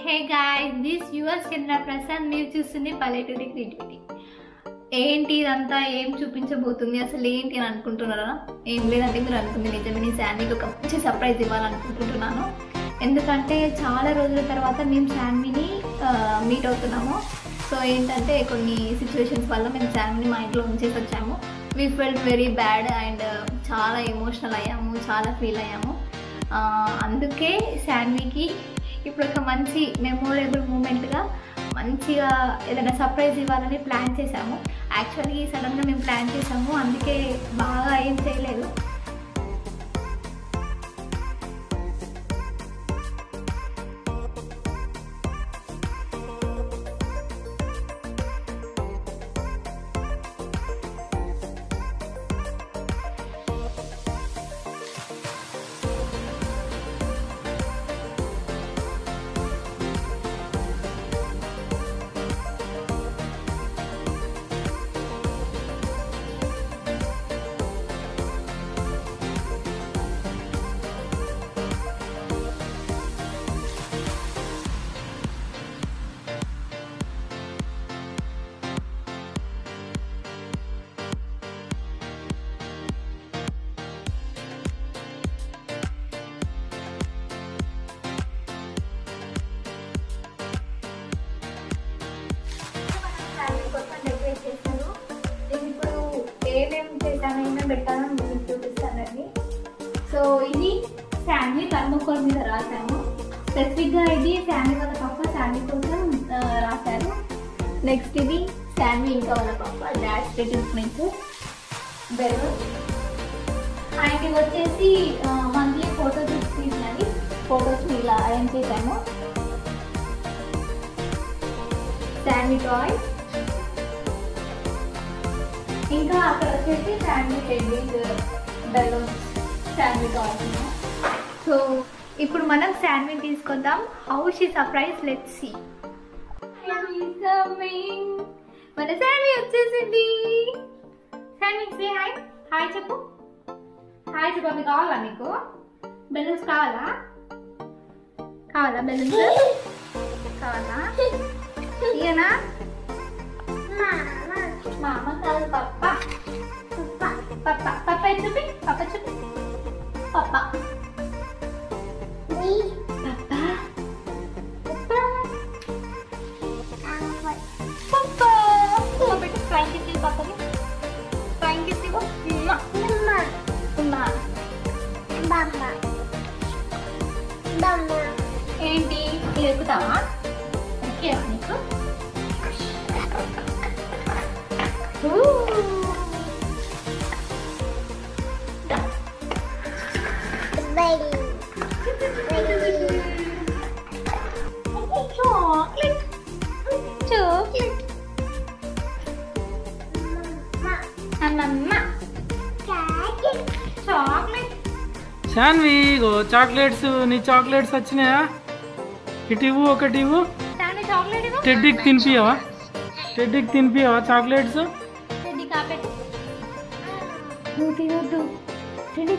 hey guys this your Chandra Prasad మీరు చూస్తుంది పల్లెటూరి క్రియేటివిటీ ఏంటి ఇదంతా ఏం చూపించబోతుంది అసలు ఏంటి అని అనుకుంటున్నారా ఏం లేదంటే మీరు అనుకుంది నిజమే నేను శాన్వికి ఒక మంచి సర్ప్రైజ్ ఇవ్వాలనుకుంటున్నాను ఎందుకంటే చాలా రోజుల తర్వాత మేము శాన్విని మీట్ అవుతున్నాము సో ఏంటంటే కొన్ని సిచ్యువేషన్స్ వల్ల మేము శాన్విని మా ఇంట్లో ఉంచేసి వచ్చాము we felt very bad and చాలా ఎమోషనల్ అయ్యాము చాలా ఫీల్ అయ్యాము ఆ, అందుకే శాన్వికి ఇప్పుడు ఒక మంచి మెమొరబుల్ మూమెంట్గా మంచిగా ఏదైనా సర్ప్రైజ్ ఇవ్వాలని ప్లాన్ చేశాము యాక్చువల్లీ సడన్గా మేము ప్లాన్ చేసాము అందుకే బాగా ఏం చేయలేదు శారీ కోసం డెకరేట్ చేశాను నేను ఇప్పుడు ఏమేమి చేశాను ఏమేమి పెట్టానో మీకు చూపిస్తానండి సో ఇది శాండీ థర్మోకోల్ మీద రాశాము స్పెసిఫిక్గా ఇది శాండీ వాళ్ళ పప్ప శాండీ కోసం ఆ, రాశారు నెక్స్ట్ ఇది శాండీ ఇంకా వాళ్ళ పప్ప డాష్ పెట్టింగ్ బెలూన్ అండ్ ఇవి వచ్చేసి మంత్లీ ఫోటో తీసినవి ఫొటోస్ ఇలా అరేంజ్ చేశాము శాండీ టాయ్ ఇంకా అక్కడ వచ్చేసి family teddies balloons family toys so ఇప్పుడు మనం శాండ్వి తీసుకుందాం how she surprise let see మన శాండ్వి వచ్చేసింది శాండ్వి సే హాయ్ హాయ్ చెప్పు హాయ్ చెప్పు అవి కావాలా నీకు బెలూన్స్ కావాలా కావాలా బెలూన్స్ కావాలా ఇయనా మామ కాదు పప్ప పప్ప పప్ప ఏం చూపి పప్ప చూపి పప్ప పప్ప పప్ప పప్ప పెట్టు ఫ్రైంగ్ కిస్ ఇవ్వు పప్పకి ఫ్రైంగ్ కిస్ ఇవ్వు ఉమ్మా ఏంటి ఇది ఎక్కుతావా ఓకే నీకు చాక్లెట్ చాక్లెట్ అమ్మమ్మ చాక్లెట్ శాన్వి ఇగో చాక్లెట్స్ నీ చాక్లెట్స్ వచ్చినాయా ఇటు ఇవ్వు ఒకటి ఇవ్వు దాని చాక్లెట్ ఇవ్వు టెడ్డీకి తినిపియవా టెడ్డీకి తినిపియవా చాక్లెట్స్ రెడ్డి కాపెట్టు నువ్వు తినొద్దు రెడ్డి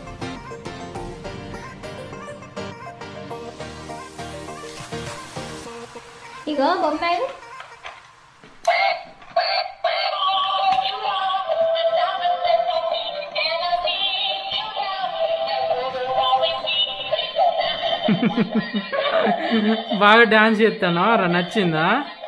ఇగో బొమ్మాయి బాగా డాన్స్ చేస్తాను రా నచ్చిందా